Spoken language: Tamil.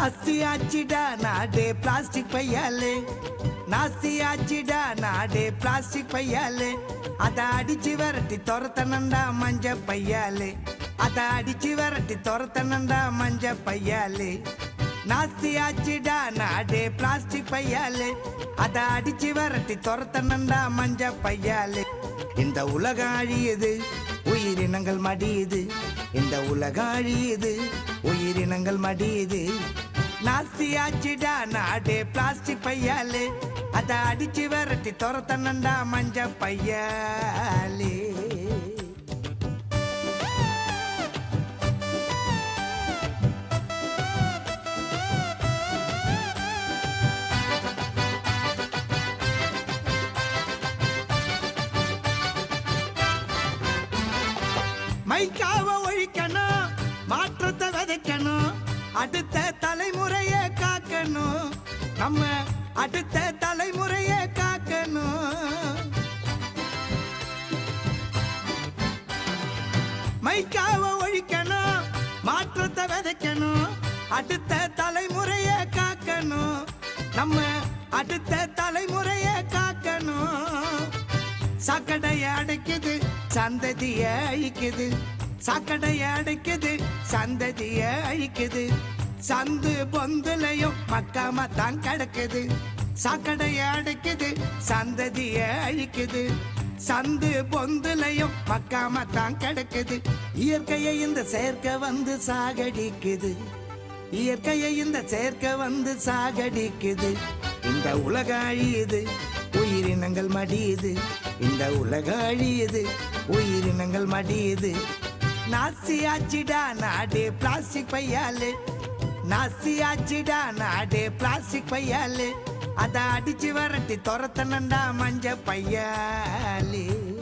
நாஸ்தி ஆச்சிடா நாடே பிளாஸ்டிக் பையாலே நாஸ்தி ஆச்சிடா நாடே பிளாஸ்டிக் பையாலே அத அடிச்சு விரட்டி துரத்தனண்டா மஞ்ச பையாலே அத அடிச்சு விரட்டி துரத்தனண்டா மஞ்ச பையாலே நாஸ்தி ஆச்சிடா நாடே பிளாஸ்டிக் பையாலே அத அடிச்சு விரட்டி துரத்தனண்டா மஞ்ச பையாலே இந்த உலகம் அழியுது உயிரினங்கள் மடியுது இந்த உலகம் அழியுது உயிரினங்கள் மடியுது நாஸ்தி ஆச்சிடா நாடே பிளாஸ்டிக் பையாலே அத அடிச்சு விரட்டி துரத்தனண்டா மஞ்ச பையாலே மைக்காவ ஒழிக்கணும் மாற்றத்தை விதைக்கணும் அடுத்த தலைமுறையை காக்கணும் நம்ம அடுத்த தலைமுறையை காக்கணும் மைக்காவ ஒழிக்கணும் மாற்றத்தை விதைக்கணும் அடுத்த தலைமுறையை காக்கணும் நம்ம அடுத்த தலைமுறையை காக்கணும் சாக்கடைய அடைக்குது சந்ததிய அழிக்குது சாக்கடைய அடைக்குது சந்ததிய அழிக்குது சந்து பொந்துலையும் மக்காம தான் கிடக்குது சாக்கடைய அடைக்குது சந்ததிய அழிக்குது சந்து பொந்துலையும் மக்காம தான் கிடக்குது இயற்கையை இந்த செயற்கை வந்து சாகடிக்குது இயற்கையை இந்த செயற்கை வந்து சாகடிக்குது இந்த உலக அழியுது உயிரினங்கள் மடியுது இந்த உலக அழியுது உயிரினங்கள் மடியுது நாசி ஆச்சிடா நாடே பிளாஸ்டிக் பையாலே நாசி ஆச்சிடா நாடே பிளாஸ்டிக் பையாலே அத அடிச்சு வரட்டி துரத்தனண்டா மஞ்ச பையாலே